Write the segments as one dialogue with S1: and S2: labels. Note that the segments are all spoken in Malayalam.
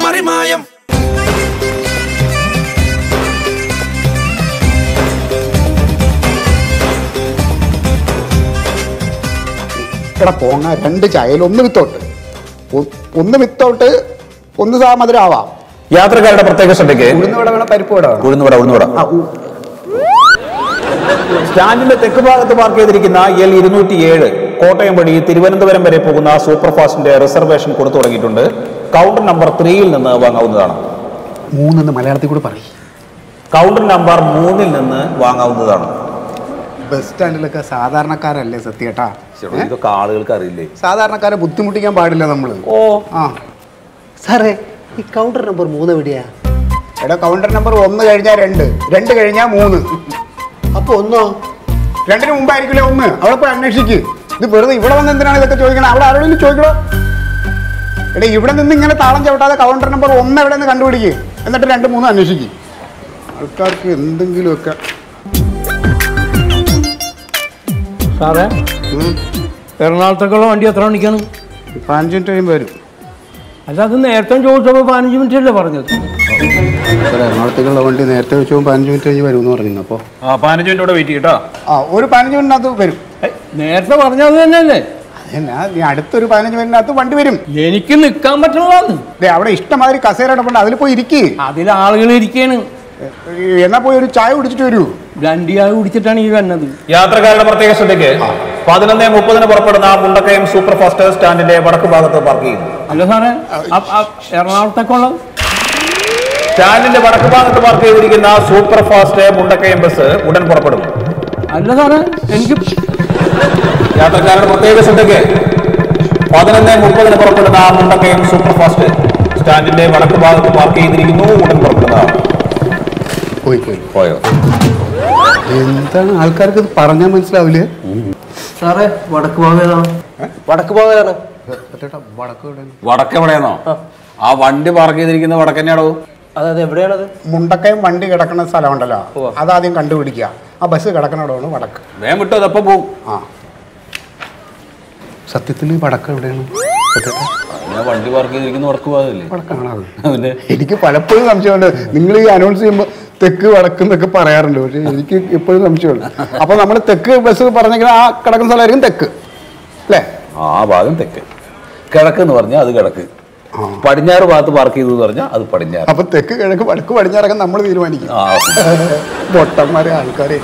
S1: മറിമായം
S2: എടാ പോങ്ങ രണ്ട് ചായയിൽ ഒന്ന് വിത്തോട്ട് ഒ- ഒന്ന് വിത്തോട്ട് ഒന്ന് സാ മധുരമാവാം
S3: യാത്രക്കാരുടെ പ്രത്യേക ശ്രദ്ധയ്ക്ക്
S2: ഉഴുന്ന് വട വേണം പരിപ്പ് വട വേണം
S3: ഉഴുന്നുവട ഉഴുന്നുവട
S2: ആ, ഉ-
S3: സ്റ്റാൻഡിന്റെ തെക്ക് ഭാഗത്ത് പാർക്ക് ചെയ്തിരിക്കുന്ന എൽ ഇരുന്നൂറ്റി ഏഴ് കോട്ടയം വഴി തിരുവനന്തപുരം വരെ പോകുന്ന സൂപ്പർ ഫാസ്റ്റിന്റെ റിസർവേഷൻ കൊടുത്തു തുടങ്ങിയിട്ടുണ്ട് കൗണ്ടർ നമ്പർ ത്രീയിൽ നിന്ന് വാങ്ങാവുന്നതാണ്
S2: മൂന്നെന്ന് മലയാളത്തിൽ കൂടെ പറയും
S3: കൗണ്ടർ നമ്പർ മൂന്നിൽ നിന്ന് വാങ്ങാവുന്നതാണ്
S2: ബസ് സ്റ്റാൻഡിലൊക്കെ സാധാരണക്കാരല്ലേ സത്യേട്ടാ ഏ?
S3: ഇതൊക്കെ ആളുകൾക്ക് അറിയില്ലേ
S2: സാധാരണക്കാരെ ബുദ്ധിമുട്ടിക്കാൻ പാടില്ല നമ്മൾ
S3: ഓ
S2: ആ
S4: സാറേ ഈ കൗണ്ടർ നമ്പർ മൂന്ന് എവിടെയാ
S2: എടാ കൗണ്ടർ നമ്പർ ഒന്ന് കഴിഞ്ഞാൽ രണ്ട് രണ്ട് കഴിഞ്ഞാൽ മൂന്ന്
S4: അപ്പൊ ഒന്നോ
S2: രണ്ടിന് മുമ്പായിരിക്കില്ലേ ഒന്ന് അവിടെ പോയി അന്വേഷിക്ക് ഇത് വെറുതെ ഇവിടെ വന്ന് എന്തിനാണ് ഇതൊക്കെ ചോദിക്കണം അവിടെ ആരോടെങ്കിലും ചോദിക്കണോ എടാ ഇവിടെ നിന്ന് ഇങ്ങനെ താളം ചവിട്ടാതെ കൗണ്ടർ നമ്പർ ഒന്ന് എവിടെ നിന്ന് കണ്ടുപിടിക്ക് എന്നിട്ട് രണ്ട് മൂന്ന് അന്വേഷിക്ക് ആൾക്കാർക്ക് എന്തെങ്കിലുമൊക്കെ
S5: സാറേ
S2: ഉം.
S5: എറണാകുളത്തേക്കുള്ള വണ്ടി എത്ര മണിക്കാണ്
S2: പതിനഞ്ച് മിനിറ്റ് കഴിയുമ്പോൾ വരും
S5: അല്ല അത് നേരത്തെ ചോദിച്ചപ്പോൾ പതിനഞ്ച് മിനിറ്റ് അല്ലേ പറഞ്ഞത്
S2: സാർ എറണാകുളത്തേക്കുള്ള വണ്ടി നേരത്തെ വെച്ച് പോകുമ്പോൾ പതിനഞ്ച് മിനിറ്റ് കഴിഞ്ഞ് വരും എന്ന് പറഞ്ഞു അപ്പോൾ
S3: ആ പതിനഞ്ച് മിനിറ്റ് വെയിറ്റ് ചെയ്യട്ടോ
S2: ആ ഒരു പതിനഞ്ച് മിനിറ്റിനകത്ത് വരും
S5: ഏയ്, നേരത്തെ പറഞ്ഞത് തന്നെയല്ലേ
S2: അതെന്നാ നീ അടുത്തൊരു പതിനഞ്ച് മിനിറ്റിനകത്ത് വണ്ടി വരും
S5: എനിക്ക് നിൽക്കാൻ പറ്റുള്ളതാണ്
S2: ദേ അവിടെ ഇഷ്ടമാതിരി കസേര ഇടപെട അതിൽ പോയി ഇരിക്ക്
S5: അതിൽ ആളുകൾ ഇരിക്കാണ്
S2: എന്നാ പോയി ഒരു ചായ കുടിച്ചിട്ട് വരൂ
S5: രണ്ടിയാൾ കുടിച്ചിട്ടാണ് ഈ വന്നത്
S3: യാത്രക്കാരുടെ പ്രത്യേക ശ്രദ്ധയ്ക്ക് പതിനൊന്ന് മുപ്പതിന് പുറപ്പെടുന്ന മുണ്ടക്കയം സൂപ്പർ ഫാസ്റ്റ് സ്റ്റാൻഡിന്റെ വടക്ക് ഭാഗത്ത് പാർക്ക് ചെയ്യുന്നു
S5: അല്ല സാറേ അ- അ- എറണാകുളത്തേക്കുള്ള
S3: സ്റ്റാൻഡിന്റെ വടക്ക് ഭാഗത്ത് പാർക്ക് ചെയ്തിരിക്കുന്ന സൂപ്പർ ഫാസ്റ്റ് മുണ്ടക്കയം ബസ് ഉടൻ പുറപ്പെടും
S5: അല്ല സാറേ എനിക്ക്
S3: യാത്രക്കാരുടെ പ്രത്യേക ശ്രദ്ധയ്ക്ക് പതിനൊന്ന് മുപ്പതിന് പുറപ്പെടുന്ന മുണ്ടക്കയം സൂപ്പർ ഫാസ്റ്റ് സ്റ്റാൻഡിന്റെ വടക്ക് ഭാഗത്ത് പാർക്ക് ചെയ്തിരിക്കുന്നു ഉടൻ പുറപ്പെടുന്നതാണ്
S2: പോയിക്കോളൂ
S3: പോയോ
S2: എന്താണ് ആൾക്കാർക്ക് ഇത് പറഞ്ഞാൽ മനസ്സിലാവില്ലേ
S4: സാറേ വടക്ക് ഭാഗം ഏതാണ് വടക്ക് ഭാഗം ഏതാണ്
S2: വടക്ക് എവിടെയാണ്?
S3: വടക്ക് എവിടെയാണോ ആ വണ്ടി പാർക്ക് ചെയ്തിരിക്കുന്ന വടക്കന്നെയാണോ
S4: അതായത് എവിടെയാണത്
S2: മുണ്ടക്കയം വണ്ടി കിടക്കുന്ന സ്ഥലമുണ്ടല്ലോ അതാദ്യം കണ്ടുപിടിക്കുക ആ ബസ് കിടക്കണോടാണ് വടക്ക്
S3: വേഗം വിട്ടോ അതപ്പം പോവും
S2: ആ സത്യത്തിൽ വടക്ക് എവിടെയാണ് സത്യത്തിൽ
S3: ഞാൻ വണ്ടി പാർക്ക് ചെയ്തിരിക്കുന്ന വടക്ക് ഭാഗമല്ലേ
S2: വടക്കാണ് അത്
S3: പിന്നെ
S2: എനിക്ക് പലപ്പോഴും സംശയമുണ്ട് നിങ്ങൾ ഈ അനൗൺസ് ചെയ്യുമ്പോൾ തെക്ക് വടക്ക് എന്നൊക്കെ പറയാറുണ്ട് പക്ഷേ എനിക്ക് എപ്പോഴും സംശയമുണ്ട് അപ്പൊ നമ്മൾ തെക്ക് ബസ് പറഞ്ഞെങ്കിൽ ആ കിടക്കുന്ന സ്ഥലമായിരിക്കും തെക്ക് അല്ലേ
S3: ആ ഭാഗം തെക്ക് കിഴക്ക് എന്ന് പറഞ്ഞാൽ അത് കിഴക്ക് പടിഞ്ഞാറ് ഭാഗത്ത് പാർക്ക് ചെയ്തു എന്ന് പറഞ്ഞാൽ അത് പടിഞ്ഞാറ്
S2: അപ്പൊ തെക്ക് കിഴക്ക് വടക്ക് പടിഞ്ഞാറൊക്കെ നമ്മൾ തീരുമാനിക്കും
S3: ആ
S2: പൊട്ടന്മാരെ ആൾക്കാരെ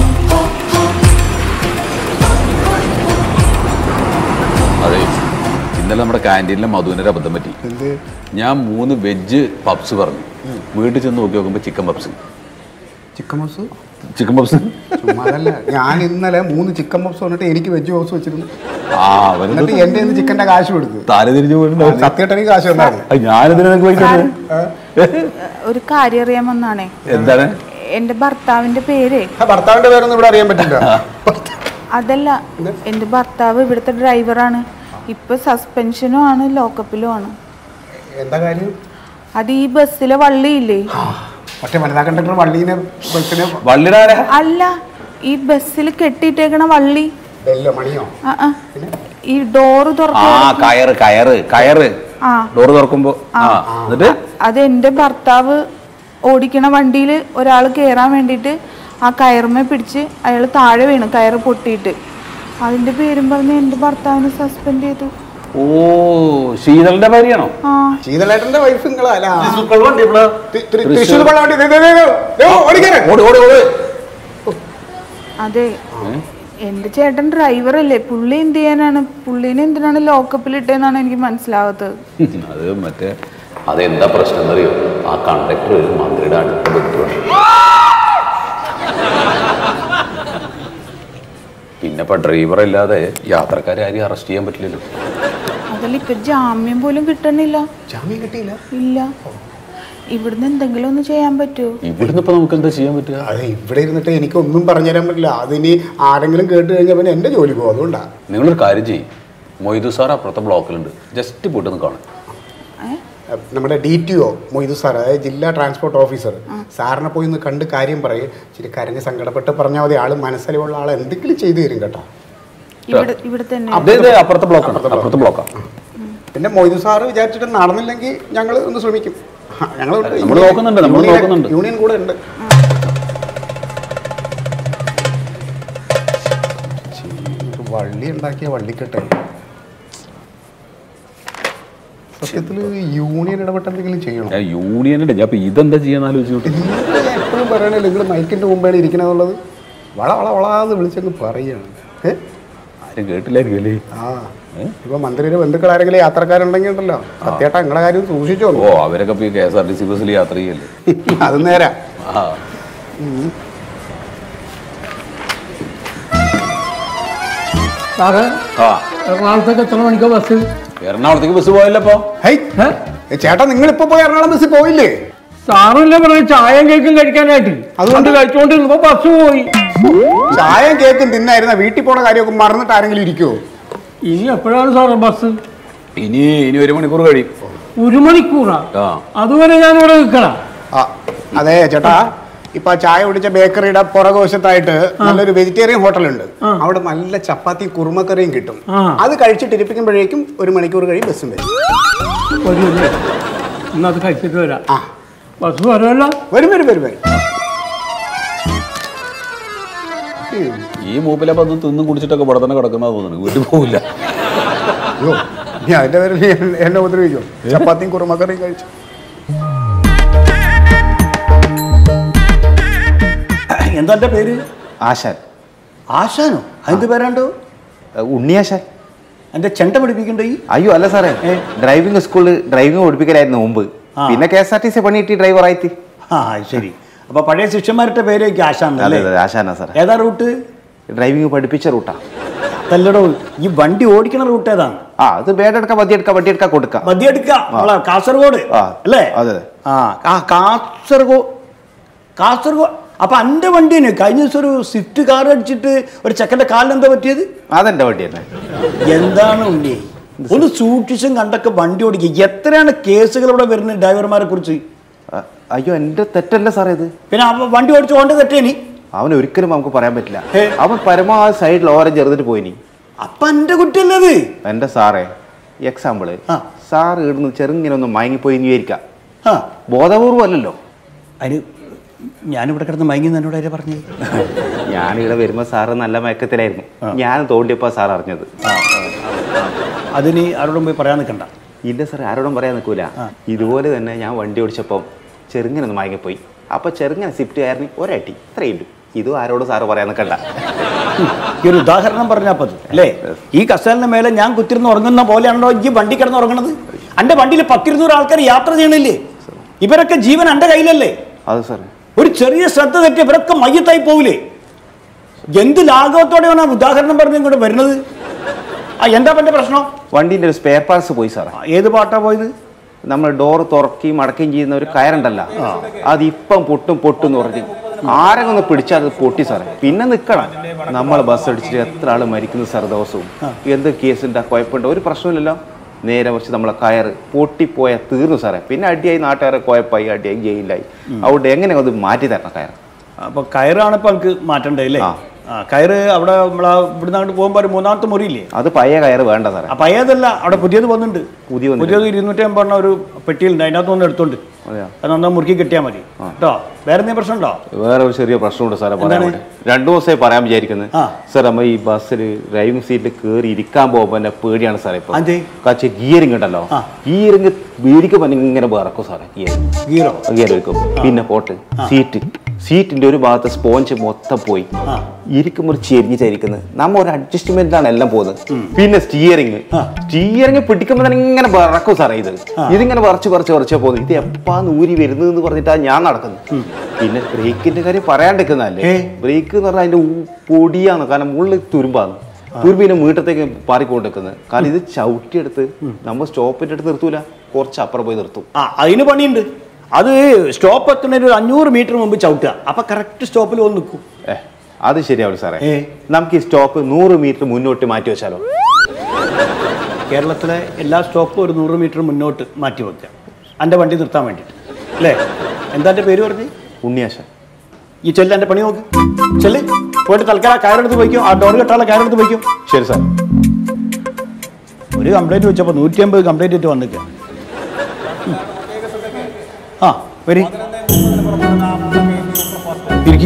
S3: അതെ ഇന്നലെ നമ്മുടെ ക്യാൻറ്റീനിലെ മധുവിനൊരു അബദ്ധം പറ്റി
S2: എന്ത്
S3: ഞാൻ മൂന്ന് വെജ് പപ്സ് പറഞ്ഞു വീട്ടിൽ ചെന്ന് നോക്കി നോക്കുമ്പോൾ chicken puffs
S2: chicken puffs
S3: chicken puffs
S2: ചുമ്മാതല്ല ഞാൻ ഇന്നലെ മൂന്ന് ചിക്കൻ പപ്സ് വന്നിട്ട് എനിക്ക് വെജ് പപ്സ് വെച്ചിരുന്നു
S3: ആ അവനത്
S2: എന്നിട്ട് എന്റെ കയ്യിന്ന് ചിക്കന്റെ കാശ് കൊടുത്തു
S3: താല തിരിഞ്ഞു പോയിട്ടുണ്ടാവും
S2: സത്യമായിട്ട് കാശ് വന്നാൽ
S3: ഞാനിതിനെ നിനക്ക് പൈസ തരുന്നത്?
S6: ഒരു കാര്യം അറിയാൻ വന്നാണേ
S3: എന്താണ്
S6: എന്റെ ഭർത്താവിന്റെ പേര്
S2: ഭർത്താവിന്റെ പേരൊന്നും ഇവിടെ അറിയാൻ പറ്റില്ല
S6: അതല്ല എന്റെ ഭർത്താവ് ഇവിടുത്തെ ഡ്രൈവറാണ് ഇപ്പൊ സസ്പെൻഷനും ആണ് ലോക്കപ്പിലും ആണ്
S2: എന്താ കാര്യം
S6: അത് ഈ ബസ്സിലെ വള്ളിയില്ലേ
S2: പക്ഷെ വനിതാ കണ്ടക്ടർ വള്ളീനെ ബസ്സിനെ
S3: വള്ളിയുടെ ആരാ?
S6: അല്ല ഈ ബസ്സിൽ കെട്ടിയിട്ടേക്കണ വള്ളി
S2: ബെല്ലോ മണിയോ
S6: ആ, ആ. ഈ ഡോറ്
S3: ആ
S6: തുറക്ക
S3: കയറ് കയറ് കയറ്
S6: ആ
S3: ഡോറ് തുറക്കുമ്പോ ആ എന്നിട്ട്
S6: അത് എന്റെ ഭർത്താവ് ഓടിക്കണ വണ്ടിയിൽ ഒരാൾ കയറാൻ വേണ്ടിയിട്ട് ആ കയറുമേ പിടിച്ച് അയാൾ താഴെ വീണു കയറ് പൊട്ടിയിട്ട് അതിന്റെ പേരും പറഞ്ഞ് എന്റെ ഭർത്താവിനെ സസ്പെൻഡ് ചെയ്തു
S3: ഓ ശീതളിന്റെ ഭാര്യയാണോ
S6: ആ
S2: ശീതളേട്ടന്റെ വൈഫ് നിങ്ങളല്ല
S4: വണ്ടി ഇവിടെ
S2: തൃശ്ശൂർ കൊള്ള വണ്ടി ദേ, ദേ, ദേ, ദേ. ദേ, ഓടിക്കാനെ.
S3: ഓടി ഓടി ഓടി
S6: അതെ എന്റെ ചേട്ടൻ ഡ്രൈവറല്ലേ പുള്ളി എന്ത് ചെയ്യാനാണ് പുള്ളീനെ എന്തിനാണ് ലോക്കപ്പിൽ ഇട്ടേന്നാണ് എനിക്ക് മനസ്സിലാവാത്തത്
S3: അത് മറ്റേ അതെന്താ പ്രശ്നം എന്നറിയോ ആ കണ്ടക്ടർ ഒരു മന്ത്രിയുടെ അടുത്ത ബന്ധുവാണ് പിന്നെ ഇപ്പൊ ഡ്രൈവർ ഇല്ലാതെ യാത്രക്കാരെ ആരെയും അറസ്റ്റ് ചെയ്യാൻ പറ്റില്ലല്ലോ
S6: അതല്ല ഇപ്പൊ ജാമ്യം പോലും കിട്ടണില്ല
S2: ജാമ്യം കിട്ടിയില്ല
S6: ഇല്ല ഇവിടുന്ന് എന്തെങ്കിലും ഒന്ന് ചെയ്യാൻ പറ്റുമോ
S3: ഇവിടുന്ന് ഇപ്പൊ നമുക്ക് എന്താ ചെയ്യാൻ പറ്റുക
S2: അതെ ഇവിടെ ഇരുന്നിട്ട് എനിക്കൊന്നും പറഞ്ഞുതരാൻ പറ്റില്ല അതിനി ആരെങ്കിലും കേട്ട് കഴിഞ്ഞാൽ പിന്നെ എന്റെ ജോലി പോകും അതുകൊണ്ടാ
S3: നിങ്ങളൊരു കാര്യം ചെയ്യും മൊയ്തു സാർ അപ്പുറത്തെ ബ്ലോക്കിലുണ്ട് ജസ്റ്റ് പോയിട്ട് ഒന്ന് കാണാം
S6: ഏ?
S2: അഹ് നമ്മുടെ D T O Moidu sir അതായത് ജില്ലാ ട്രാൻസ്പോർട്ട് ഓഫീസർ സാറിനെ പോയി ഒന്ന് കണ്ട് കാര്യം പറയും ഇച്ചിരി കരഞ്ഞ് സങ്കടപ്പെട്ട് പറഞ്ഞാൽ മതി ആള് മനസ്സിലുള്ള ആൾ എന്തെങ്കിലും ചെയ്തു തരും കേട്ടോ
S6: ഇവിടെ ഇവിടെ തന്നെ
S3: അതെ അതെ അപ്പുറത്തെ ബ്ലോക്കാണ് അപ്പുറത്തെ ബ്ലോക്കാണ്
S2: പിന്നെ മൊയ്തു സാറ് വിചാരിച്ചിട്ട് നടന്നില്ലെങ്കിൽ ഞങ്ങൾ ഒന്ന് ശ്രമിക്കും ഞങ്ങൾ
S3: നമ്മള് നോക്കുന്നുണ്ട്, നമ്മള് നോക്കുന്നുണ്ട്.
S2: യൂണിയൻ കൂടെ ഉണ്ട് ചീ, ഒരു വള്ളി ഉണ്ടാക്കിയ വള്ളിക്കെട്ടെ സത്യത്തിൽ യൂണിയൻ ഇടപെട്ട് എന്തെങ്കിലും ചെയ്യണം
S3: ഞാൻ യൂണിയനുണ്ട് ഞാൻ ഇപ്പൊ ഇതെന്താ ചെയ്യാൻ ആലോചിച്ചോട്ട്
S2: ഞാൻ എപ്പോഴും പറയണല്ലോ നിങ്ങൾ മൈക്കിന്റെ മുമ്പാണ് ഇരിക്കണമെന്നുള്ളത് വള വള വളാന്ന് വിളിച്ചങ്ങ് പറയാണ് ഏ
S3: ആരും കേട്ടില്ലായിരിക്കും അല്ലേ
S2: ആ ഇപ്പൊ മന്ത്രിയുടെ ബന്ധുക്കൾ ആരെങ്കിലും യാത്രക്കാരുണ്ടെങ്കിൽ ഉണ്ടല്ലോ സത്യേട്ടാ നിങ്ങളെ കാര്യം സൂക്ഷിച്ചോ
S3: ഓ അവരൊക്കെ ഇപ്പൊ K S R T C ബസ്സിൽ യാത്ര ചെയ്യല്ലേ
S2: അത് നേരാ
S3: ആ
S5: സാറേ
S3: ആ
S5: എറണാകുളത്തേക്ക് എത്ര മണിക്കാ ബസ്
S3: എറണാകുളത്തേക്ക് ബസ് പോയല്ലപ്പോ
S2: ഹൈ
S5: ഏ?
S2: ഏ, ചേട്ടാ നിങ്ങൾ ഇപ്പൊ പോയി എറണാകുളം ബസ്സിൽ പോയില്ലേ
S5: സാറല്ലേ പറഞ്ഞ ചായയും കേക്കും കഴിക്കാനായിട്ട് അതുകൊണ്ട് കഴിച്ചുകൊണ്ടിരുന്നപ്പോ ബസ് പോയി
S2: ചായയും കേക്കും തിന്നായിരുന്ന വീട്ടിൽ പോണ കാര്യമൊക്കെ മറന്നിട്ട് ആരെങ്കിലും ഇരിക്കുവോ
S5: ഇനി എപ്പോഴാണ് സാറേ ബസ്
S3: ഇനി ഇനി ഒരു മണിക്കൂർ കഴിയും
S5: ഒരു മണിക്കൂറാ
S3: ആ
S5: അതുവരെ ഞാൻ ഇവിടെ നിൽക്കണം
S2: ആ അതെ ചേട്ടാ ഇപ്പൊ ആ ചായ കുടിച്ച ബേക്കറിയുടെ പുറകുവശത്തായിട്ട് നല്ലൊരു വെജിറ്റേറിയൻ ഹോട്ടലുണ്ട് അവിടെ നല്ല ചപ്പാത്തിയും കുറുമക്കറിയും കിട്ടും
S5: ആ.
S2: അത് കഴിച്ചിട്ട് ഇരിപ്പിക്കുമ്പോഴേക്കും ഒരു മണിക്കൂർ കഴിയും ബസ്സും വരും
S5: ഒരു ഇന്ന് അത് കഴിച്ചിട്ട് വരാം
S2: ആ
S5: ബസ് വരുമല്ലോ
S2: വരും വരും വരും വരും ഉം.
S3: ഈ മൂപ്പിലപ്പോ അത് തിന്നും കുടിച്ചിട്ടൊക്കെ ഇവിടെ തന്നെ കിടക്കുന്ന തോന്നുന്നു വീട്ടിൽ പോകില്ല
S2: അയ്യോ ഇനി അതിന്റെ പേരിൽ എന്നെ- എന്നെ ഉപദ്രവിക്കോ ചപ്പാത്തിയും കുറുമക്കറിയും കഴിച്ചു
S1: എന്താ എൻ്റെ പേര്
S7: ആശാൻ
S1: ആശാനോ അതിന്റെ പേരാണ്ടോ
S7: ഏഹ് ഉണ്ണിയാശാൻ
S1: എൻ്റെ ചെണ്ട പഠിപ്പിക്കണ്ടോ ഈ
S7: അയ്യോ അല്ല സാറേ ഡ്രൈവിംഗ് സ്കൂളിൽ ഡ്രൈവിംഗ് പഠിപ്പിക്കലായിരുന്നു മുമ്പ്
S1: ആ.
S7: പിന്നെ K S R T C പണിയിട്ട് ഡ്രൈവറായിട്ട്
S1: ആ അത് ശരി അപ്പൊ പഴയ ശിഷ്യന്മാരുടെ പേര് എനിക്ക് ആശാൻ
S7: അതെ
S1: അല്ലേ
S7: അതെ ആശാനാ സാറേ
S1: ഏതാ റൂട്ട്
S7: ഡ്രൈവിംഗ് പഠിപ്പിച്ച റൂട്ടാ
S1: അതല്ലടോ ഈ വണ്ടി ഓടിക്കണ റൂട്ട് ഏതാണ്
S7: ആ അത് ബേഡെടുക്കാം വതിയെടുക്കാം വട്ടിയെടുക്കാം കൊടുക്കാം
S1: മതിയെടുക്ക നമ്മളെ കാസർഗോഡ്
S7: ആ.
S1: അല്ലേ
S7: അതെ, അതെ.
S1: ആ ആ കാസർഗോഡ് കാസർഗോഡ് അപ്പൊ എന്റെ വണ്ടിന് കഴിഞ്ഞ ദിവസം ഒരു സ്വിഫ്റ്റ് കാർ അടിച്ചിട്ട് ഒരു ചെക്കന്റെ കാലിന് എന്താ പറ്റിയത്
S7: അതെന്റെ വണ്ടി തന്നെ
S1: എന്താണ് ഉണ്ണി ഒന്ന് സൂക്ഷിച്ചും കണ്ടൊക്കെ വണ്ടി ഓടിക്കുക എത്രയാണ് കേസുകൾ ഇവിടെ വരുന്നത് ഡ്രൈവർമാരെ കുറിച്ച്
S7: അ- അയ്യോ എന്റെ തെറ്റല്ല സാറേ ഇത്
S1: പിന്നെ അവൻ വണ്ടി ഓടിച്ചു കൊണ്ട് തെറ്റേനി
S7: അവൻ ഒരിക്കലും നമുക്ക് പറയാൻ പറ്റില്ല
S1: ഹേ.
S7: അവൻ പരമാവധി സൈഡിൽ ഓരം ചെറുതിട്ട് പോയിനി
S1: അപ്പൊ എന്റെ കുട്ടിയല്ലത്
S7: എന്റെ സാറേ എക്സാമ്പിള്
S1: ആ.
S7: സാർ ഇടുന്ന് ചെറുങ്ങനെ ഒന്ന് മയങ്ങിപ്പോയി എന്ന് വിചാരിക്കാം
S1: ആ
S7: ബോധപൂർവം അല്ലല്ലോ
S1: അതിന് ഞാനിവിടെ കിടന്ന് മയങ്ങി എന്നോട് ആരാ പറഞ്ഞത്
S7: ഞാനിവിടെ വരുമ്പോ സാറ് നല്ല മയക്കത്തിലായിരുന്നു ഞാൻ തോണ്ടിയപ്പോ സാർ അറിഞ്ഞത്
S1: അതിന് ആരോടും പോയി പറയാൻ നിൽക്കണ്ട
S7: ഇല്ല സാർ ആരോടും പറയാൻ നിൽക്കൂല ഇതുപോലെ തന്നെ ഞാൻ വണ്ടി ഓടിച്ചപ്പം ചെറുങ്ങനെ ഒന്ന് മയങ്ങിപ്പോയി അപ്പൊ ചെറുങ്ങനെ സ്വിഫ്റ്റ് കയറി ഒരട്ടി ഇത്രയേ ഉള്ളൂ ഇതും ആരോടും സാറ് പറയാൻ നിൽക്കണ്ട
S1: ഈ ഒരു ഉദാഹരണം പറഞ്ഞപ്പോ അത്, അല്ലേ ഈ കസേലിന് മേലെ ഞാൻ കുത്തിരുന്ന് ഉറങ്ങുന്ന പോലെയാണല്ലോ ഈ വണ്ടി കിടന്ന് ഉറങ്ങണത് എന്റെ വണ്ടിയിൽ പത്തിരുന്നൂറ് ആൾക്കാർ യാത്ര ചെയ്യണില്ലേ ഇവരൊക്കെ ജീവൻ എന്റെ കയ്യിലല്ലേ
S7: അത് സാറേ
S1: ഒരു ചെറിയ ശ്രദ്ധ തെറ്റി ഇവരൊക്കെ മയ്യത്തായി പോവില്ലേ എന്ത് ലാഘവത്തോടെയാണ് ആ ഉദാഹരണം പറഞ്ഞ് ഇങ്ങോട്ട് വരുന്നത് ആ എന്താ എന്റെ പ്രശ്നം
S7: വണ്ടീൻ്റെ ഒരു സ്പെയർ പാർട്സ് പോയി സാറേ
S1: ആ, ഏത് പാട്ടാ പോയത്
S7: നമ്മൾ ഡോർ തുറക്കുകയും അടക്കുകയും ചെയ്യുന്ന ഒരു കയറുണ്ടല്ലോ അത് ഇപ്പം പൊട്ടും പൊട്ടും എന്ന് പറഞ്ഞു ആരെങ്കിലും ഒന്ന് പിടിച്ചാൽ അത് പൊട്ടി സാറേ പിന്നെ നിൽക്കണം നമ്മൾ ബസ് അടിച്ചിട്ട് എത്ര ആൾ മരിക്കുന്നു സാർ ദിവസവും എന്ത് കേസുണ്ടാ കുഴപ്പമുണ്ടോ ഒരു പ്രശ്നമില്ലല്ലോ നേരെ മറിച്ച് നമ്മളെ കയറ് പൊട്ടിപ്പോയാൽ തീർന്നു സാറേ പിന്നെ അടിയായി നാട്ടുകാരെ കുഴപ്പമായി അടിയായി ജയിലായി അതുകൊണ്ട് എങ്ങനെ അത് മാറ്റി തരണം കയറ്
S1: അപ്പൊ കയറാണ് ഇപ്പൊ നമുക്ക് മാറ്റണ്ടേ അല്ലേ
S7: ആ.
S1: ആ കയറ് അവിടെ നമ്മളെ ഇവിടുന്ന് അങ്ങോട്ട് പോകുമ്പോ ഒരു മൂന്നാമത്തെ മുറിയില്ലേ
S7: അത് പഴയ കയറ് വേണ്ട സാറേ
S1: ആ പഴയതല്ല അവിടെ പുതിയത് വന്നിട്ടുണ്ട്
S7: പുതിയ വന്നിട്ടുണ്ട്.
S1: പുതിയത് ഇരുന്നൂറ്റി അമ്പതെണ്ണം ഒരു പെട്ടിയിലുണ്ട് അതിനകത്ത് ഒന്ന് എടുത്തോണ്ട്
S7: അതെയോ?
S1: അത് നന്നാ മുറുക്കി കിട്ടിയാൽ മതി കേട്ടോ വേറെ എന്തെങ്കിലും പ്രശ്നമുണ്ടോ
S7: വേറെ ഒരു ചെറിയ പ്രശ്നമുണ്ട് സാറേ പറയാൻ
S1: എന്താണ്?
S7: വേണ്ടി രണ്ടു ദിവസമായി പറയാൻ വിചാരിക്കുന്നത്
S1: ആ.
S7: സാർ നമ്മ ഈ ബസ്സിൽ ഡ്രൈവിംഗ് സീറ്റിൽ കയറി ഇരിക്കാൻ പോകുമ്പോൾ എന്നെ പേടിയാണ് സാറേ ഇപ്പൊ
S1: അതെ.
S7: കാച്ച ഗിയറിംഗ് ഉണ്ടല്ലോ
S1: ആ.
S7: ഗിയറിംഗ് വീടിക്കുമ്പോൾ ഇങ്ങനെ വിറക്കും സാറേ ഗിയർ
S1: ഗീറോ
S7: ഗിയർ വെക്കും പിന്നെ പോട്ട് സീറ്റ് സീറ്റിന്റെ ഒരു ഭാഗത്ത് സ്പോഞ്ച് മൊത്തം പോയി
S1: ആ.
S7: ഇരിക്കുമ്പോൾ ഒരു ചെരിഞ്ഞ് ചരിക്കുന്നത് നമ്മ ഒരു അഡ്ജസ്റ്റ്മെന്റിലാണ് എല്ലാം പോകുന്നത് പിന്നെ സ്റ്റിയറിംഗ് സ്റ്റിയറിംഗ് പിടിക്കുമ്പോൾ തന്നെ ഇങ്ങനെ വിറക്കും സാറേ ഇത് ഇതിങ്ങനെ വറച്ച് വറച്ച് വറച്ചാ പോകുന്നത് ഇത് എപ്പാ നൂരി വരുന്നത് എന്ന് പറഞ്ഞിട്ടാ ഞാൻ നടക്കുന്നത് പിന്നെ ബ്രേക്കിന്റെ കാര്യം പറയാണ്ടിരിക്കുന്നതല്ലേ
S1: ഏ.
S7: ബ്രേക്ക് എന്ന് പറഞ്ഞാൽ അതിന്റെ ഉ- പൊടിയാണ് കാരണം ഉള്ളിൽ തുരുമ്പാണ് തുരുമ്പിനെ മീട്ടത്തേക്ക് പാറിക്കൊണ്ടിരിക്കുന്നത് കാരണം ഇത് ചവിട്ടിയെടുത്ത് നമ്മൾ സ്റ്റോപ്പിന്റെ അടുത്ത് നിർത്തൂല കുറച്ച് അപ്പുറം പോയി നിർത്തും
S1: ആ അതിന് പണിയുണ്ട് അത് സ്റ്റോപ്പ് എത്തുന്നതിന് ഒരു അഞ്ഞൂറ് മീറ്റർ മുമ്പ് ചവിട്ടുക അപ്പൊ കറക്റ്റ് സ്റ്റോപ്പിൽ വന്ന് നിൽക്കും
S7: ഏ അത് ശരിയാവില്ല സാറേ
S1: ഏ.
S7: നമുക്ക് ഈ സ്റ്റോപ്പ് നൂറ് മീറ്റർ മുന്നോട്ട് മാറ്റി വെച്ചാലോ
S1: കേരളത്തിലെ എല്ലാ സ്റ്റോപ്പും ഒരു നൂറ് മീറ്റർ മുന്നോട്ട് മാറ്റി വെക്കുക എൻ്റെ വണ്ടി നിർത്താൻ വേണ്ടിയിട്ട് അല്ലേ എന്താ എൻ്റെ പേര് പറഞ്ഞ്
S7: ഉണ്ണിയാശൻ
S1: ഈ ചെല്ല് എൻ്റെ പണി നോക്ക് ചെല്ല് പോയിട്ട് തൽക്കാലം കയറെടുത്ത് പോയിക്കോ ആ ഡോർ കെട്ടാളെ കയറെടുത്ത് പോയിക്കോ
S7: ശരി സാർ
S1: ഒരു കംപ്ലൈൻറ്റ് വെച്ചപ്പോൾ നൂറ്റി അമ്പത് കംപ്ലൈൻറ്റ് ഇട്ട് വന്നിക്ക ആ വരി ഇരിക്കി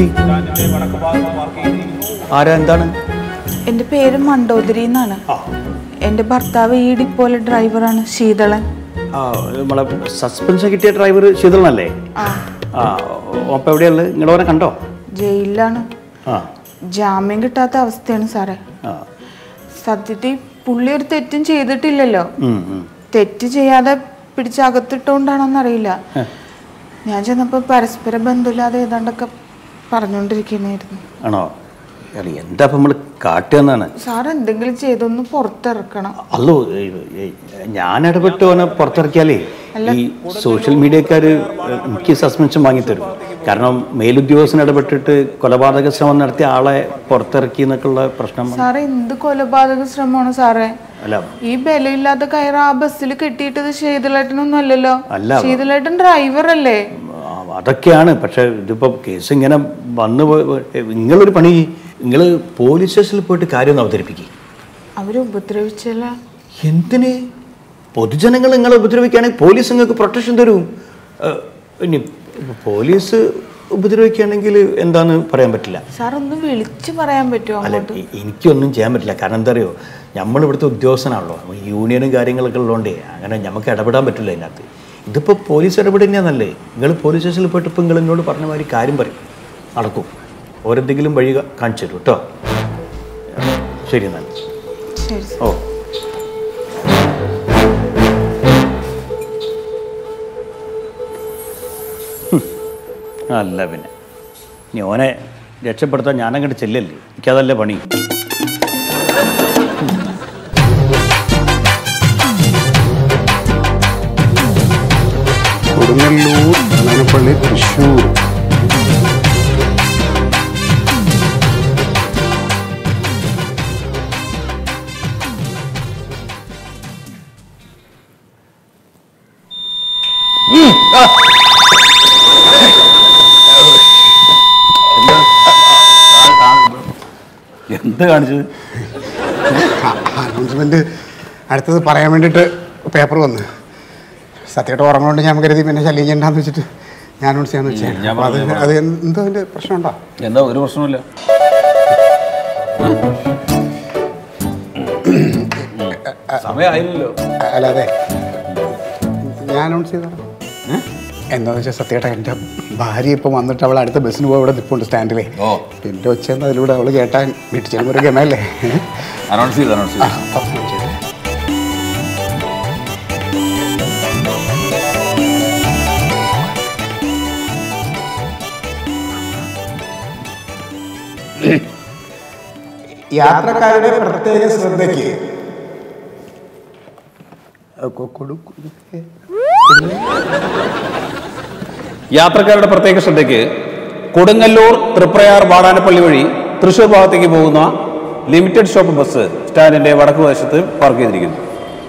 S1: ആരാ എന്താണ്
S6: എൻ്റെ പേര് മണ്ടോദരി എന്നാണ് എൻ്റെ ഭർത്താവ് ഈ ഡിപ്പോയിലെ ഡ്രൈവറാണ് ശീതളൻ
S1: ആ നമ്മളെ സസ്പെൻഷൻ കിട്ടിയ ഡ്രൈവർ ശീതളനല്ലേ
S6: ആ
S1: ആ അപ്പം എവിടെയുള്ളത് നിങ്ങളവനെ കണ്ടോ
S6: ജയിലിലാണ്
S1: ആ
S6: ജാമ്യം കിട്ടാത്ത അവസ്ഥയാണ് സാറേ
S1: ആ
S6: സത്യത്തിൽ പുള്ളി ഒരു തെറ്റും ചെയ്തിട്ടില്ലല്ലോ
S1: ഉം, ഉം.
S6: തെറ്റ് ചെയ്യാതെ പിടിച്ചകത്തിട്ടോണ്ടാണോന്നറിയില്ല ഞാൻ ചെന്നപ്പോൾ പരസ്പര ബന്ധമില്ലാതെ ഏതാണ്ടൊക്കെ പറഞ്ഞുകൊണ്ടിരിക്കുന്നതായിരുന്നു
S1: ആണോ അല്ല എന്താ ഇപ്പം നമ്മൾ കാട്ടുകയെന്നാണ്
S6: സാർ എന്തെങ്കിലും ചെയ്തൊന്ന് പുറത്തിറക്കണം
S1: അല്ലോ ഏയ്, ഏയ്, ഞാൻ ഇടപെട്ട് അവനെ പുറത്തിറക്കിയാലേ ഈ സോഷ്യൽ മീഡിയക്കാർ എനിക്ക് സസ്പെൻഷൻ വാങ്ങിത്തരും കാരണം മേലുദ്യോഗസ്ഥൻ ഇടപെട്ടിട്ട് കൊലപാതക ശ്രമം നടത്തിയ ആളെ പുറത്തിറക്കി എന്നൊക്കെയുള്ള പ്രശ്നം
S6: സാറേ എന്ത് കൊലപാതക ശ്രമമാണ് സാറേ
S1: അല്ല
S6: ഈ ബലമില്ലാത്ത കയറ് ആ ബസ്സിൽ കെട്ടിയിട്ടത് ശീതളേട്ടനൊന്നും അല്ലല്ലോ
S1: അല്ല.
S6: ശീതളേട്ടൻ ഡ്രൈവർ അല്ലേ
S1: ആ, അതൊക്കെയാണ് പക്ഷെ ഇതിപ്പോൾ കേസ് ഇങ്ങനെ വന്ന് പോ- നിങ്ങളൊരു പണി നിങ്ങൾ പോലീസ് സ്റ്റേഷനിൽ പോയിട്ട് കാര്യം ഒന്ന് അവതരിപ്പിക്കും
S6: അവര് ഉപദ്രവിച്ചല്ല
S1: എന്തിന് പൊതുജനങ്ങൾ നിങ്ങളെ ഉപദ്രവിക്കുകയാണെങ്കിൽ പോലീസ് നിങ്ങൾക്ക് പ്രൊട്ടക്ഷൻ തരും ഏഹ്, ഇനി പോലീസ് ഉപദ്രവിക്കുകയാണെങ്കിൽ എന്താന്ന് പറയാൻ പറ്റില്ല
S6: സാർ ഒന്ന് വിളിച്ചു പറയാൻ പറ്റുമോ
S1: അല്ല
S6: അങ്ങോട്ട്
S1: എ- എനിക്കൊന്നും ചെയ്യാൻ പറ്റില്ല കാരണം എന്താ അറിയോ നമ്മൾ ഇവിടുത്തെ ഉദ്യോഗസ്ഥനാണല്ലോ നമ്മൾ യൂണിയനും കാര്യങ്ങളൊക്കെ ഉള്ളതുകൊണ്ടേ അങ്ങനെ നമുക്ക് ഇടപെടാൻ പറ്റില്ല അതിനകത്ത് ഇതിപ്പോൾ പോലീസ് ഇടപെടുന്നതല്ലേ നിങ്ങൾ പോലീസ് സ്റ്റേഷനിൽ പോയിട്ട് ഇപ്പോൾ നിങ്ങൾ എന്നോട് പറഞ്ഞ മാതിരി കാര്യം പറയും നടക്കും ഓരെന്തെങ്കിലും വഴി കാ- കാണിച്ചു തരും കേട്ടോ ശരി എന്നാൽ
S6: ശരി സാർ.
S1: ഓ ഹും. അല്ല പിന്നെ ഇനി ഓനെ രക്ഷപ്പെടുത്താൻ ഞാനങ്ങോട്ട് ചെല്ലല്ലേ എനിക്കതല്ലേ പണി
S2: കൊടുങ്ങല്ലൂർ കണനപ്പള്ളി തൃശ്ശൂർ
S1: എന്ത് കാണിച്ചത്
S2: അനൗൺസ്മെന്റ് അടുത്തത് പറയാൻ വേണ്ടിയിട്ട് പേപ്പർ വന്ന് സത്യമായിട്ട് ഉറങ്ങുകൊണ്ട് ഞാൻ കരുതി പിന്നെ ശല്യം ചെയ്യണ്ടെന്ന് വെച്ചിട്ട് ഞാൻ അനൗൺസ് ചെയ്യാന്ന് വെച്ചാൽ അപ്പോൾ അത് അത് എന്തോ അതിൻ്റെ പ്രശ്നമുണ്ടോ
S3: എന്താ ഒരു പ്രശ്നമില്ല സമയമായില്ലല്ലോ
S2: അല്ലാതെ ഞാൻ അനൗൺസ് ചെയ്തോ എന്താന്ന് വെച്ചാൽ സത്യമായിട്ട് എൻ്റെ ഭാര്യ ഇപ്പം വന്നിട്ട് അവൾ അടുത്ത ബസ്സിന് പോയി ഇവിടെ നിൽപ്പുണ്ട് സ്റ്റാൻഡിലേ
S3: ഓ.
S2: എൻ്റെ ഒച്ചയെന്ന് അതിലൂടെ അവൾ കേട്ടാൻ വീട്ടിൽ ചെല്ലുമ്പോൾ ഒരു ഗമയല്ലേ
S3: അനൗൺസ് ചെയ്ത് അനൗൺസ്
S2: ആ,
S3: ചെയ്ത്
S2: അപ്പം ചെയ്തേ. യാത്രക്കാരുടെ പ്രത്യേക ശ്രദ്ധയ്ക്ക്
S3: യാത്രക്കാരുടെ പ്രത്യേക ശ്രദ്ധയ്ക്ക് കൊടുങ്ങല്ലൂർ തൃപ്രയാർ വാടാനപ്പള്ളി വഴി തൃശ്ശൂർ ഭാഗത്തേക്ക് പോകുന്ന ലിമിറ്റഡ് സ്റ്റോപ്പ് ബസ് സ്റ്റാൻഡിന്റെ വടക്ക് വശത്ത് പാർക്ക് ചെയ്തിരിക്കുന്നു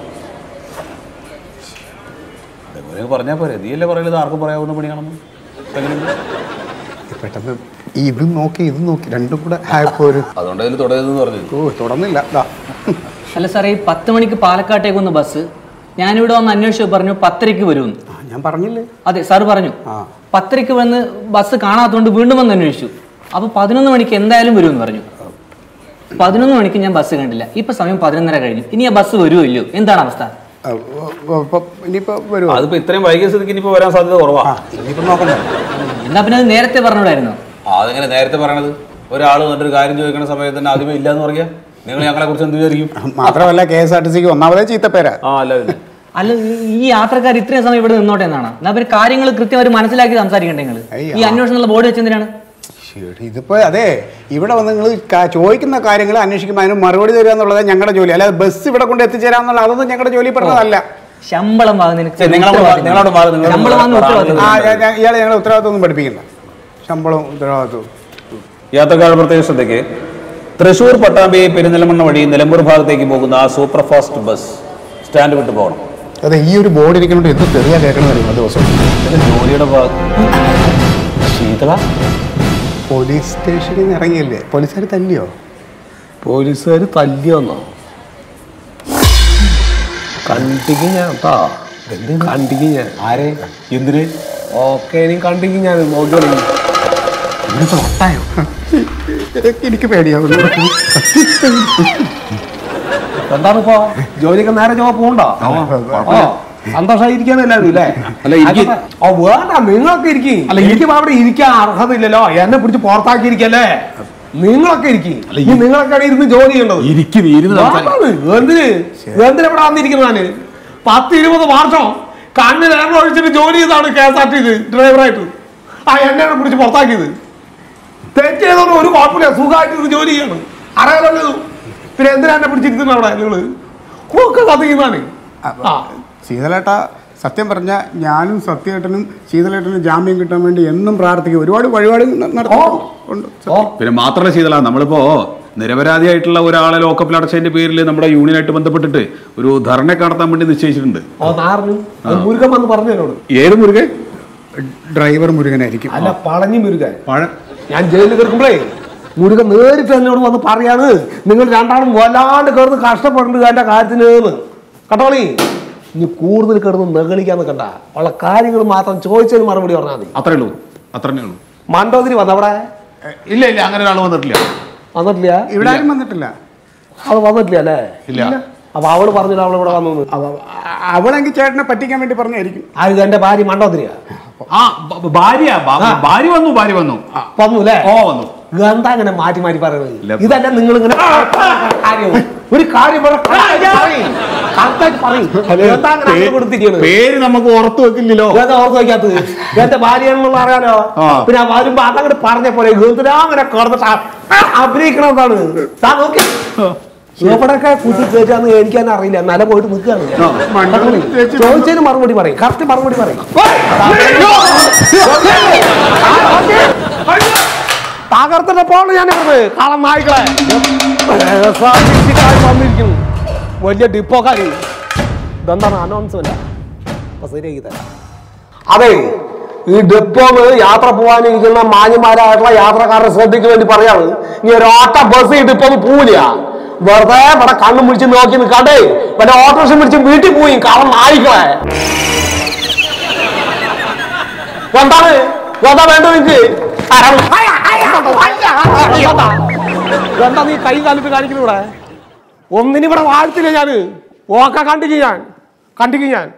S3: പറഞ്ഞാൽ പോരെ നീയല്ലേ പറയുന്നത് ആർക്കും പറയാവുന്ന പണിയാണെന്ന് എങ്ങനെയുണ്ട്?
S2: പെട്ടെന്ന് ഈ ഇതും നോക്കി ഇതും നോക്കി രണ്ടും കൂടെ ആയപ്പോ ഒരു
S3: അതുകൊണ്ട് അതിൽ തുടരുതെന്ന് പറഞ്ഞത്
S2: ഓ തുടർന്നില്ല ദാ.
S8: അല്ല സാറേ ഈ പത്ത് മണിക്ക് പാലക്കാട്ടേക്ക് വന്ന ബസ് ഞാനിവിടെ വന്ന് അന്വേഷിച്ചു പറഞ്ഞു പത്തരയ്ക്ക് വരുമെന്ന്
S2: ആ, ഞാൻ പറഞ്ഞില്ലേ
S8: അതെ സാർ പറഞ്ഞു
S2: ആ.
S8: പത്തരയ്ക്ക് വന്ന് ബസ് കാണാത്തതുകൊണ്ട് വീണ്ടും വന്ന് അന്വേഷിച്ചു അപ്പൊ പതിനൊന്ന് മണിക്ക് എന്തായാലും വരുമെന്ന് പറഞ്ഞു പതിനൊന്ന് മണിക്ക് ഞാൻ ബസ് കണ്ടില്ല ഇപ്പൊ സമയം പതിനൊന്നര കഴിഞ്ഞു ഇനി ആ ബസ് വരുമോ ഇല്ലയോ എന്താണ് അവസ്ഥ
S2: ആ, ഓ, ഓ, ഇപ്പൊ ഇനിയിപ്പോ വരുമോ
S3: അതിപ്പോ ഇത്രയും വൈകിയ സ്ഥിതിക്ക് ഇനിയിപ്പോ വരാൻ സാധ്യത കുറവാ
S2: ആ ഇനിയിപ്പോ നോക്കണ്ടേ
S8: എന്നാ പിന്നെ അത് നേരത്തെ പറഞ്ഞൂടായിരുന്നു
S3: ആ, അതെങ്ങനെ നേരത്തെ പറയണത് ഒരാൾ വന്നിട്ട് കാര്യം ചോദിക്കുന്ന സമയത്ത് തന്നെ ആദ്യമേ ഇല്ലാന്ന് പറയാ നിങ്ങൾ ഞങ്ങളെ കുറിച്ച് എന്ത് വിചാരിക്കും
S2: മാത്രമല്ല കെ എസ് ആർ ടി സിക്ക് ഒന്നാമതേ ചീത്തപ്പേരാ
S3: ആ അല്ല പിന്നെ
S8: അല്ല ഈ- ഈ യാത്രക്കാർ ഇത്രയും സമയം ഇവിടെ നിന്നോട്ടെ എന്നാണ് എന്നാ പിന്നെ കാര്യങ്ങൾ കൃത്യമായിട്ട് മനസ്സിലാക്കി സംസാരിക്കണ്ടേ നിങ്ങൾ
S2: അയ്യ.
S8: ഈ അന്വേഷണമുള്ള ബോർഡ് വെച്ചെന്തിനാണ്
S2: ശരി, ഇതിപ്പോ അതെ ഇവിടെ വന്ന് നിങ്ങൾ ചോദിക്കുന്ന കാര്യങ്ങൾ അന്വേഷിക്കുമ്പോൾ അതിന് മറുപടി തരിക എന്നുള്ളത് ഞങ്ങളുടെ ജോലി അല്ലാതെ ബസ് ഇവിടെ കൊണ്ട് എത്തിച്ചേരാന്നുള്ള അതൊന്നും ഞങ്ങളുടെ ജോലി പെടുന്നതല്ല
S8: ശമ്പളം വാങ്ങുന്നതിന്
S3: ശരി, നിങ്ങളവിടെ വാ- നിങ്ങളവിടെ മാറി, നിങ്ങളവിടെ
S8: ശമ്പളം വാങ്ങുന്ന
S3: മാറി.
S8: ഉത്തരവാദിത്വം
S2: ആ ഞാൻ- ഞാൻ- ഇയാളെ ഞങ്ങളുടെ ഉത്തരവാദിത്വം ഒന്നും പഠിപ്പിക്കണ്ട ശമ്പളം ഉത്തരവാദിത്വം
S3: യാത്രക്കാരുടെ പ്രത്യേക ശ്രദ്ധയ്ക്ക് തൃശൂർ പട്ടാമ്പി പെരിന്തൽമണ്ണ വഴി നിലമ്പൂർ ഭാഗത്തേക്ക് പോകുന്ന സൂപ്പർ ഫാസ്റ്റ് ബസ് സ്റ്റാൻഡ് വിട്ട് പോകണം
S2: അതെ ഈ ഒരു ബോർഡ് ഇരിക്കുന്നുണ്ട് എന്ത് തെറിയാ കേൾക്കണം അറിയുമോ ദിവസം
S3: ഇതിന്റെ ജോലിയുടെ ഭാഗം ശീതള
S2: പോലീസ് സ്റ്റേഷനിൽ നിന്ന് ഇറങ്ങിയല്ലേ പോലീസുകാർ തല്ലിയോ
S5: പോലീസുകാർ തല്ലിയൊന്നോ
S9: കണ്ടിക്ക് ഞാൻ കേട്ടോ കണ്ടിക്ക് ഞാൻ
S3: ആരെ എന്തിന്
S9: ഓക്കെ ഇനി കണ്ടിക്ക് ഞാൻ നോക്കി
S2: എനിക്ക് പേടിയാവുന്നു
S9: എന്താണ് ഇപ്പോ ജോലിക്ക് നേരെ ജോബ് പോകണ്ടോ സന്തോഷമായിരിക്കാണ് എല്ലാവരും അല്ലേ
S3: അല്ല, ഇരിക്ക്.
S9: ഓ വേണ്ട നിങ്ങളൊക്കെ ഇരിക്കും അല്ല എനിക്കും അവിടെ ഇരിക്കാൻ അർഹതയില്ലല്ലോ എന്നെ പിടിച്ച് പുറത്താക്കിയിരിക്കല്ലേ നിങ്ങളൊക്കെ ഇരിക്കും നിങ്ങളൊക്കെ ഇരുന്ന് ജോലി ചെയ്യേണ്ടത്
S3: ഇരിക്കുന്നു ഇരുന്ന് സംസാരിക്ക്.
S9: വേണ്ടാന്ന്. എന്തിന് എന്തിനാ ഇവിടെ വന്നിരിക്കുന്നതാണ് പത്ത് ഇരുപത് വർഷം കണ്ണിൽ എണ്ണ ഒഴിച്ചിട്ട് ജോലി ചെയ്താണ് കെ എസ് ആർ ടി ഡ്രൈവറായിട്ട് ആ എന്നെ പിടിച്ച് പുറത്താക്കിയത് തെറ്റ് ചെയ്തോണ്ട് ഒരു കുഴപ്പമില്ല സുഖമായിട്ട് ഇത് ജോലി ചെയ്യണം അറിയാലോ പിന്നെ എന്തിനാ എന്നെ പിടിച്ചിരിക്കുന്നത് അവിടെ നിങ്ങള് ഒക്കെ കത്തിക്കുന്നതാണ് ആ
S2: ശീതലേട്ട സത്യം പറഞ്ഞ ഞാനും സത്യേട്ടനും ശീതലേട്ടനും ജാമ്യം കിട്ടാൻ വേണ്ടി എന്നും പ്രാർത്ഥിക്കും ഒരുപാട് വഴിപാട് നടത്തുന്നുണ്ട്
S9: ഓ
S3: പിന്നെ മാത്രമല്ല ശീതള നമ്മളിപ്പോ നിരപരാധിയായിട്ടുള്ള ഒരാളെ ലോക്കപ്പിൽ അടച്ചതിന്റെ പേരിൽ നമ്മുടെ യൂണിയനായിട്ട് ബന്ധപ്പെട്ടിട്ട് ഒരു ധർണയൊക്കെ നടത്താൻ വേണ്ടി നിശ്ചയിച്ചിട്ടുണ്ട്
S9: ഓ നാറിന് മുരുകൻ വന്ന് പറഞ്ഞു എന്നോട്
S3: ഏത് മുരുകെ
S2: ഡ്രൈവർ മുരുകനായിരിക്കും
S9: അല്ല പളഞ്ഞി മുരുകൻ
S3: പഴ
S9: ഞാൻ ജയിലിൽ കിടക്കുമ്പോഴേ മുരുകൻ നേരിട്ട് എന്നോട് വന്ന് പറയാണ് നിങ്ങൾ രണ്ടാളും വല്ലാണ്ട് കിടന്ന് കഷ്ടപ്പെടുന്നുണ്ട് എന്റെ കാര്യത്തിന് എന്ന്. കേട്ടോളി ഇനി കൂടുതൽ കിടന്ന് നെകളിക്കാന്ന് കണ്ട ഉള്ള കാര്യങ്ങൾ മാത്രം ചോദിച്ചതിന് മറുപടി പറഞ്ഞാൽ മതി
S3: അത്രേ ഉള്ളൂ അത്രേ ഉള്ളൂ
S9: മണ്ടോതിരി വന്നവിടെ
S3: ഇല്ല ഇല്ല അങ്ങനെ ഒരാൾ വന്നിട്ടില്ല
S9: വന്നിട്ടില്ല
S2: ഇവിടെ ആരും വന്നിട്ടില്ല
S9: അവൾ വന്നിട്ടില്ല അല്ലേ
S3: ഇല്ല.
S9: അപ്പൊ അവള് പറഞ്ഞില്ല അവൾ ഇവിടെ വന്നു
S2: അവ- അവളെങ്കിൽ ചേട്ടനെ പറ്റിക്കാൻ വേണ്ടി പറഞ്ഞായിരിക്കും
S9: ആര് എന്റെ ഭാര്യ മണ്ടോതിരിയാ
S3: ആ ബ- ഭാര്യ ബ- ഭാര്യ വന്നു ഭാര്യ വന്നു
S9: വന്നു അല്ലേ
S3: ഓ വന്നു
S9: എന്താ അങ്ങനെ മാറ്റി മാറ്റി
S3: ഇല്ല.
S9: പറയുന്നത് ഇതല്ല നിങ്ങൾ ഇങ്ങനെ കാര്യം ഒരു കാര്യം പറ- പറയ്. കറക്റ്റായിട്ട് പറയ്. എന്താ അങ്ങനെ അങ്ങ് കൊടുത്തിരിക്കണത്?
S3: പേര് നമുക്ക് ഉറത്തു വെക്കില്ലല്ലോ
S9: എന്താ ഓർത്ത് വയ്ക്കാത്തത് എന്റെ ഭാര്യയാണെന്നുള്ള അറിയാലോ
S3: ആ.
S9: പിന്നെ ആ വരുമ്പോ അതങ്ങോട്ട് പറഞ്ഞ പോലെ എന്തിനാ അങ്ങനെ കിടന്നിട്ട് ആ- അഭിനയിക്കണം എന്താണ് താ നോക്കി എവിടെയൊക്കെ കുത്തി കയറ്റാന്ന് എനിക്ക് തന്നെ അറിയില്ല എന്നാലും പോയിട്ട് നിൽക്കുകയാണ് ചോദിച്ചതിന് മറുപടി പറയും കറക്റ്റ് മറുപടി പറയും തകർത്തിട്ട് പോണ് ഞാൻ കളം നായ്ക്കളെ SRTC-ക്കാര് വന്നിരിക്കുന്നു വലിയ ഡിപ്പോക്കാര് ഇതെന്താണ് അനൗൺസ്മെന്റ് അപ്പൊ ശരിയാക്കി തരാം അതെ ഈ ഡെപ്പോന്ന് യാത്ര പോകാനിരിക്കുന്ന മാന്യന്മാരായിട്ടുള്ള യാത്രക്കാരുടെ ശ്രദ്ധയ്ക്ക് വേണ്ടി പറയാണ് ഇനി ഒരു ഓട്ട ബസ് ഈ ഡിപ്പോന്ന് പോവില്ല വെറുതെ ഇവിടെ കണ്ണും പിടിച്ച് നോക്കി നിൽക്കാണ്ടേ വല്ല ഓട്ടോറിക്ഷ പിടിച്ച് വീട്ടിൽ പോയി കളം നായിക്കളെ എന്താണ് എന്താ വേണ്ടത് നിങ്ങക്ക് ആരാണ്? എന്താ നീ കൈ കാലിട്ട് കാണിക്കുന്നു ഇവിടെ ഒന്നിനും ഇവിടെ വാഴ്ത്തില്ല ഞാന് ഓക്കെ കണ്ടിക്ക് ഞാൻ കണ്ടിക്ക് ഞാൻ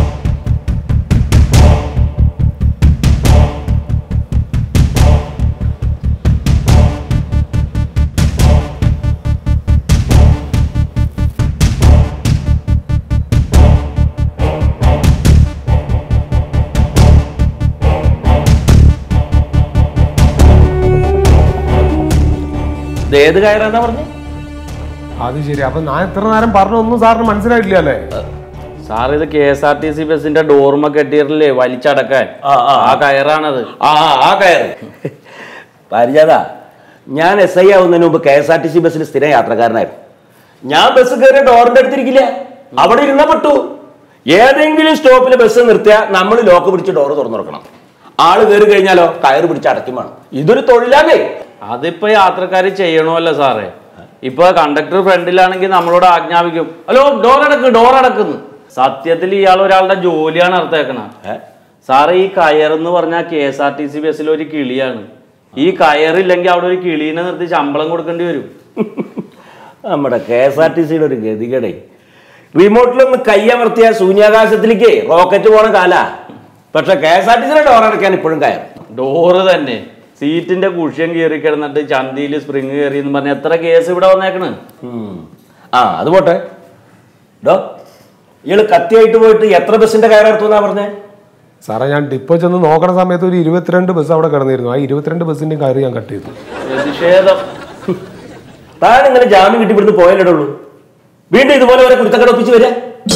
S4: ഇത് ഏത് കയറാന്നാ പറഞ്ഞു
S9: അത് ശരി അപ്പൊ ഞാൻ ഇത്ര നേരം പറഞ്ഞൊന്നും സാറിന് മനസ്സിലായിട്ടില്ല അല്ലേ
S4: സാർ ഇത് K S R T C ബസിന്റെ ഡോർമ കെട്ടിയിട്ടില്ലേ വലിച്ചടക്കാൻ ആ കയറാണത്
S10: ആ ആ, ആ കയറ് പരിചാത ഞാൻ എസ് ഐ ആവുന്നതിന് മുമ്പ് K S R T C ബസ്സിൽ സ്ഥിരം യാത്രക്കാരനായിരുന്നു ഞാൻ ബസ് കയറി ഡോറിന്റെ അടുത്തിരിക്കില്ല അവിടെ ഇരുന്ന പെട്ടു ഏതെങ്കിലും സ്റ്റോപ്പിൽ ബസ് നിർത്തിയാൽ നമ്മൾ ലോക്ക് പിടിച്ച് ഡോറ് തുറന്നു കൊടുക്കണം ആള് കയറി കഴിഞ്ഞാലോ കയറ് പിടിച്ച് അടയ്ക്കും വേണം ഇതൊരു തൊഴിലാണേ
S4: അതിപ്പോ യാത്രക്കാര് ചെയ്യണമല്ലോ സാറേ ഇപ്പൊ കണ്ടക്ടർ ഫ്രണ്ടിലാണെങ്കിൽ നമ്മളോട് ആജ്ഞാപിക്കും ഹലോ ഡോർ അടക്ക് ഡോർ അടക്കുന്നു സത്യത്തിൽ ഇയാൾ ഒരാളുടെ ജോലിയാണ് അർത്ഥേക്കണ സാറേ ഈ കയർ എന്ന് പറഞ്ഞാൽ K S R T C ബസ്സിൽ ഒരു കിളിയാണ് ഈ കയറില്ലെങ്കിൽ അവിടെ ഒരു കിളീനെ നിർത്തി ശമ്പളം കൊടുക്കേണ്ടി വരും
S10: നമ്മുടെ കെ എസ് ആർ ടി സിയുടെ ഒരു ഗതികേടേ റിമോട്ടിലൊന്ന് കയ്യമർത്തിയ ശൂന്യാകാശത്തിലേക്ക് റോക്കറ്റ് പോണ കാല പക്ഷെ കെ എസ് ആർ ടി സിയുടെ ഡോർ അടയ്ക്കാൻ ഇപ്പോഴും കയറും
S4: ഡോറ് തന്നെ സീറ്റിന്റെ കുഷ്യൻ കയറി കിടന്നിട്ട് ചന്തിയിൽ സ്പ്രിങ് കയറി എന്ന് പറഞ്ഞ എത്ര കേസ് ഇവിടെ വന്നേക്കണ്
S10: ഉം. ആ അത് പോട്ടെ ഡോ ഇയാള് കത്തിയായിട്ട് പോയിട്ട് എത്ര ബസ്സിന്റെ കയറെടുത്തു എന്നാ പറഞ്ഞേ
S9: സാറേ ഞാൻ ഡിപ്പോ ചെന്ന് നോക്കണ സമയത്ത് ഒരു ഇരുപത്തിരണ്ട് ബസ് അവിടെ കിടന്നിരുന്നു ആ ഇരുപത്തിരണ്ട് ബസ്സിന്റെ കയറി ഞാൻ കട്ട് ചെയ്തു
S4: പ്രതിഷേധം
S10: താൻ ഇങ്ങനെ ജാമ്യം കിട്ടി ഇവിടുന്ന് പോയല്ലേ ഉള്ളൂ വീണ്ടും ഇതുപോലെ വരെ കുരുത്തക്കട ഒപ്പിച്ച് വരിക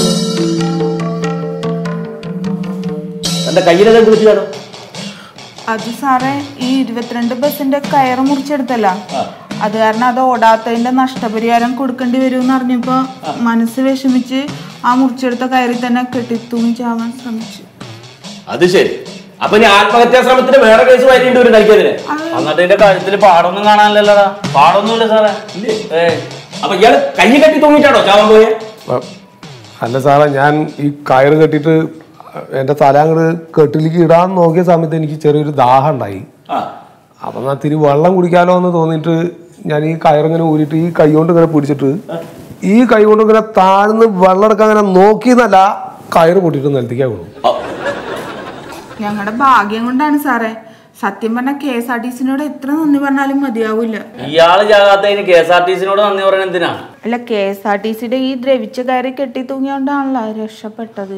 S10: എന്റെ കയ്യിലെ കുറിച്ച് കാണും
S6: അത് സാറേ ഈ ഇരുപത്തിരണ്ട് ബസ്സിന്റെ കയറ് മുറിച്ചെടുത്തല്ല അത് കാരണം അത് ഓടാത്തതിന്റെ നഷ്ടപരിഹാരം കൊടുക്കേണ്ടി വരും എന്ന് അറിഞ്ഞപ്പോ മനസ്സ് വിഷമിച്ച് ആ മുറിച്ചെടുത്ത കയറി തന്നെ കെട്ടി തൂങ്ങി ചാവാൻ ശ്രമിച്ചു
S10: അത് ശരി അപ്പൊ ഇനി ആത്മഹത്യാ ശ്രമത്തിന് വേറെ കേസ് വായിക്കേണ്ടി വരും കളിക്കാതിന്
S4: എന്നിട്ട് ഇതിന്റെ കഴുത്തിൽ പാടൊന്നും കാണാനില്ലല്ലോടാ പാടൊന്നുമില്ല സാറേ ഏ
S10: അപ്പൊ ഇയാള് കൈ കെട്ടി തൂങ്ങിട്ടാണോ ചാവാൻ പോയെ
S9: അല്ല സാറേ ഞാൻ ഈ കയറ് കെട്ടിയിട്ട് എൻ്റെ തല അങ്ങോട്ട് കെട്ടിലേക്ക് ഇടാൻ നോക്കിയ സമയത്ത് എനിക്ക് ചെറിയൊരു ദാഹം ഉണ്ടായി അപ്പം എന്നാൽ തിരി വെള്ളം കുടിക്കാലോ എന്ന് തോന്നിയിട്ട് ഞാൻ ഈ കയറിങ്ങനെ ഊരിയിട്ട് ഈ കൈ കൊണ്ട് ഇങ്ങനെ പിടിച്ചിട്ട് ഈ കൈ കൊണ്ട് ഇങ്ങനെ താഴ്ന്ന് വെള്ളം എടുക്കാൻ അങ്ങനെ നോക്കിയെന്നല്ല കയറ് പൊട്ടിയിട്ട് നിലത്തേക്കാ വീണു
S6: ഞങ്ങളുടെ ഭാഗ്യം കൊണ്ടാണ് സാറേ സത്യം പറഞ്ഞ കെ എസ് ആർ ടി സിനോട് എത്ര നന്ദി പറഞ്ഞാലും മതിയാവില്ല
S4: ഇയാള് ചാകാത്തതിന് കെ എസ് ആർ ടി സിനോട് നന്ദി പറയുന്നത് എന്തിനാ
S6: അല്ല കെ എസ് ആർ ടി സിയുടെ ഈ ദ്രവിച്ച കയറി കെട്ടി തൂങ്ങിയോണ്ടാണല്ലോ രക്ഷപ്പെട്ടത്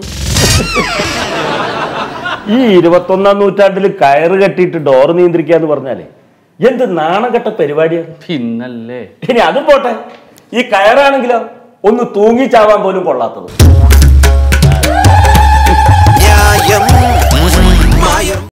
S10: ഈ ഇരുപത്തൊന്നാം നൂറ്റാണ്ടിൽ കയറ് കെട്ടിയിട്ട് ഡോർ നിയന്ത്രിക്കുക എന്ന് പറഞ്ഞാലേ എന്ത് നാണം കെട്ട പരിപാടിയാണ്
S4: പിന്നല്ലേ
S10: ഇനി അതും പോട്ടെ ഈ കയറാണെങ്കിലോ ഒന്ന് തൂങ്ങി ചാവാൻ പോലും കൊള്ളാത്തത്
S11: ന്യായം മായം